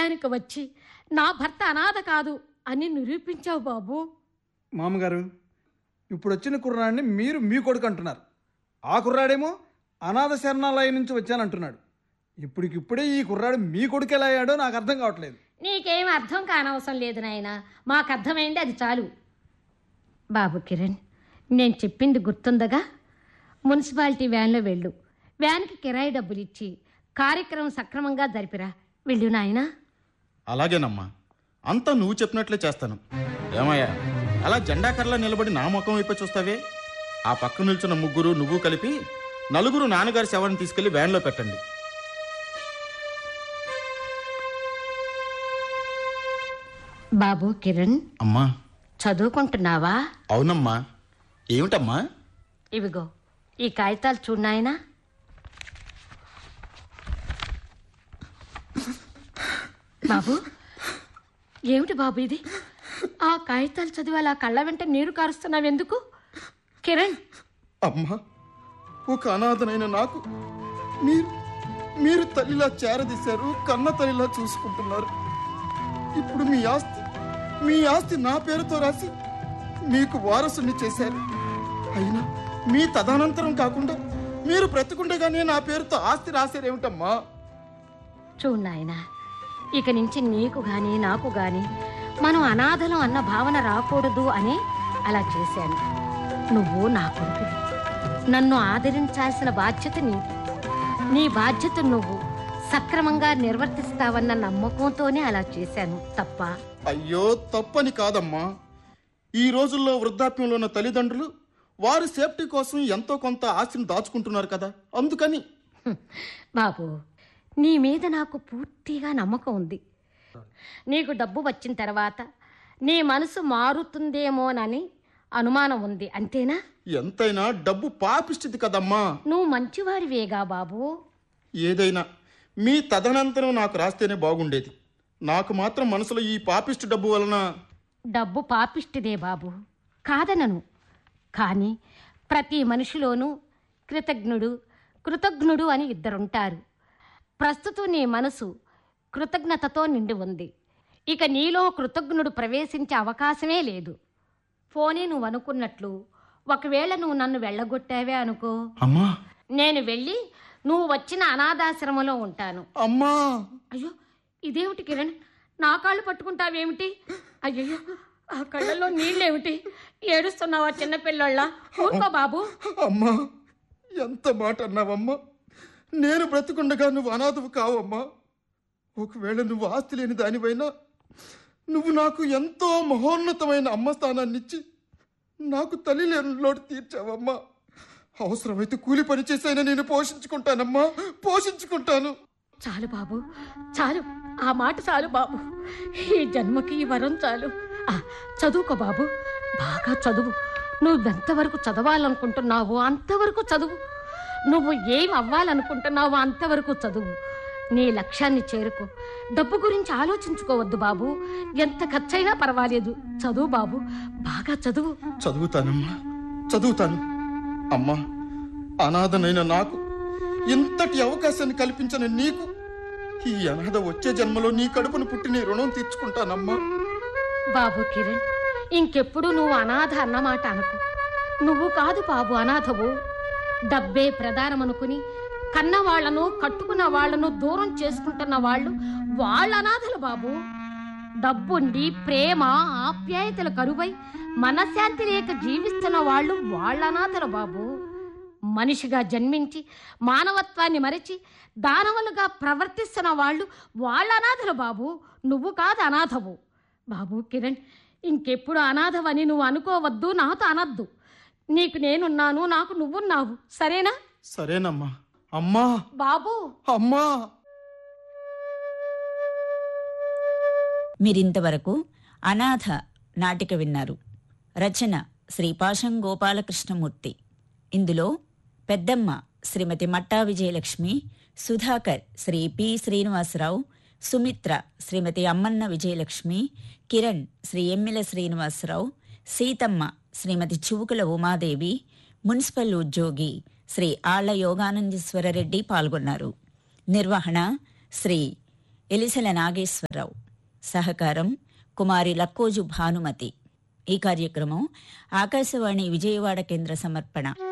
సమయానికి వచ్చి నా భర్త అనాథ కాదు అని నిరూపించావు బాబు మామగారు ఇప్పుడు వచ్చిన కుర్రాడిని మీరు మీ కొడుకు అంటున్నారు ఆ కుర్రాడేమో అనాథ శరణాలయం నుంచి వచ్చానంటున్నాడు ఇప్పటికిప్పుడే ఈ కుర్రాడు మీ కొడుకు ఎలా అయ్యాడో నాకు అర్థం కావట్లేదు నీకేం అర్థం కానవసరం లేదు నాయన మాకు అర్థమైంది అది చాలు బాబు కిరణ్ నేను చెప్పింది గుర్తుందగా మున్సిపాలిటీ వ్యాన్లో వెళ్ళు వ్యాన్కి కిరాయి డబ్బులు ఇచ్చి కార్యక్రమం సక్రమంగా జరిపిరా వెళ్ళు నాయనా అలాగేనమ్మా అంతా నువ్వు చెప్పినట్లే చేస్తాను ఏమయ్యా అలా జెండా కర్రలా నిలబడి నా ముఖం వైపు చూస్తావే ఆ పక్క నిల్చున్న ముగ్గురు నువ్వు కలిపి నలుగురు నాన్నగారి శవాన్ని తీసుకెళ్లి వ్యాన్లో పెట్టండి బాబు కిరణ్ అమ్మా చదువుకుంటున్నావా అవునమ్మా ఏమిటమ్మా ఇవిగో ఈ కాగితాలు చూడు నాయనా బాబు ఏమిటి బాబు ఇది ఆ కాగితాలు చదివి అలా కళ్ళ వెంట నీరు కారుస్తున్నావు ఎందుకు కిరణ్ అమ్మా ఒక అనాథనైన నాకు మీరు మీరు తల్లిలా చేరదీశారు కన్న తల్లిలా చూసుకుంటున్నారు ఇప్పుడు మీ ఆస్తి మీ ఆస్తి నా పేరుతో రాసి మీకు వారసుని చేశారు అయినా మీ తదనంతరం కాకుండా మీరు బ్రతికుండగానే నా పేరుతో ఆస్తి రాశారేమిటమ్మా చూడు నాయన ఇక నుంచి నీకు గాని నాకు గాని మనం అనాథలం అన్న భావన రాకూడదు అని అలా చేశాను నువ్వు నా కొడుకువి నన్ను ఆదరించాల్సిన బాధ్యత నీది నీ బాధ్యత నువ్వు సక్రమంగా నిర్వర్తిస్తావన్న నమ్మకంతోనే అలా చేశాను తప్ప అయ్యో తప్పని కాదమ్మా ఈ రోజుల్లో వృద్ధాప్యంలో ఉన్న తల్లిదండ్రులు వారి సేఫ్టీ కోసం ఎంతో కొంత ఆస్తిని దాచుకుంటున్నారు కదా అందుకని హ్మ్. బాబు నీ మీద నాకు పూర్తిగా నమ్మకం ఉంది నీకు డబ్బు వచ్చిన తర్వాత నీ మనసు మారుతుందేమోనని అనుమానం ఉంది అంతేనా ఎంతైనా డబ్బు పాపిస్తుంది కదమ్మా నువ్వు మంచివాడివేగా బాబు ఏదైనా మీ తదనంతరం నాకు రాస్తేనే బాగుండేది నాకు మాత్రం మనసులో ఈ పాపిష్టి డబ్బు వలన డబ్బు పాపిష్టిదే బాబు కాదనను కానీ ప్రతి మనిషిలోనూ కృతజ్ఞుడు కృతజ్ఞుడు అని ఇద్దరుంటారు ప్రస్తుతం నీ మనసు కృతజ్ఞతతో నిండి ఉంది ఇక నీలో కృతజ్ఞుడు ప్రవేశించే అవకాశమే లేదు ఫోనే నువ్వు అనుకున్నట్లు ఒకవేళ నువ్వు నన్ను వెళ్ళగొట్టావే అనుకో అమ్మా నేను వెళ్ళి నువ్వు వచ్చిన అనాథాశ్రమంలో ఉంటాను అమ్మా అయ్యో ఇదేమిటి కిరణ్ నా కాళ్ళు పట్టుకుంటావేమిటి అయ్యో ఆ కళ్ళల్లో నీళ్ళేమిటి ఏడుస్తున్నావా చిన్నపిల్లళ్ళ ఊరుకో బాబు అమ్మా ఎంత మాట అన్నావమ్మా నేను బ్రతికుండగా నువ్వు అనాథవు కావమ్మా ఒకవేళ నువ్వు ఆస్తి లేని దానివైనా నువ్వు నాకు ఎంతో మహోన్నతమైన అమ్మ స్థానాన్ని ఇచ్చి నాకు తల్లి లేని లోటు తీర్చావమ్మా అవసరమైతే కూలి పని చేసైనా నేను పోషించుకుంటానమ్మా పోషించుకుంటాను చాలు బాబు చాలు ఆ మాట చాలు బాబు ఈ జన్మకి ఈ వరం చాలు ఆ, చదువుకో బాబు బాగా చదువు నువ్వెంతవరకు చదవాలనుకుంటున్నావో అంతవరకు చదువు నువ్వు ఏం అవ్వాలనుకుంటున్నావో అంతవరకు చదువు నీ లక్ష్యాన్ని చేరుకో డబ్బు గురించి ఆలోచించుకోవద్దు బాబు ఎంత ఖర్చైనా పర్వాలేదు చదువు బాబు బాగా చదువు చదువుతానమ్మా చదువుతాను అమ్మా అనాథనైన నాకు ఇంతటి అవకాశాన్ని కల్పించిన నీకు ఈ అనాథ వచ్చే జన్మలో నీ కడుపును పుట్టి నీ రుణం తీర్చుకుంటానమ్మా బాబు కిరణ్ ఇంకెప్పుడు నువ్వు అనాథ అన్నమాట అనకు నువ్వు కాదు బాబు అనాథవు డబ్బే ప్రధానమనుకుని కన్న వాళ్లను కట్టుకున్న వాళ్లను దూరం చేసుకుంటున్న వాళ్ళు వాళ్ళ అనాథలు బాబు డబ్బుండి ప్రేమ ఆప్యాయతలు కరువై మనశ్శాంతి లేక జీవిస్తున్న వాళ్ళు వాళ్ళ అనాథలు బాబు మనిషిగా జన్మించి మానవత్వాన్ని మరచి దానవులుగా ప్రవర్తిస్తున్న వాళ్ళు వాళ్ళ అనాథలు బాబు నువ్వు కాదు అనాథవు బాబు కిరణ్ ఇంకెప్పుడు అనాథవని నువ్వు అనుకోవద్దు నాతో అనద్దు నీకు నేనున్నాను నాకు నువ్వున్నావు సరేనా సరేనమ్మా అమ్మా బాబు అమ్మా మీరింతవరకు అనాథ నాటిక విన్నారు రచన శ్రీ పాశం గోపాలకృష్ణమూర్తి ఇందులో పెద్దమ్మ శ్రీమతి మట్టా విజయలక్ష్మి సుధాకర్ శ్రీ పి శ్రీనివాసరావు సుమిత్ర శ్రీమతి అమ్మన్న విజయలక్ష్మి కిరణ్ శ్రీ ఎమ్మిల శ్రీనివాసరావు సీతమ్మ శ్రీమతి చివుకుల ఉమాదేవి మున్సిపల్ ఉద్యోగి శ్రీ ఆళ్ల యోగానందీశ్వరరెడ్డి పాల్గొన్నారు నిర్వహణ శ్రీ ఎలిసెల నాగేశ్వరరావు సహకారం కుమారి లక్కోజు భానుమతి ఈ కార్యక్రమం ఆకాశవాణి విజయవాడ కేంద్ర సమర్పణ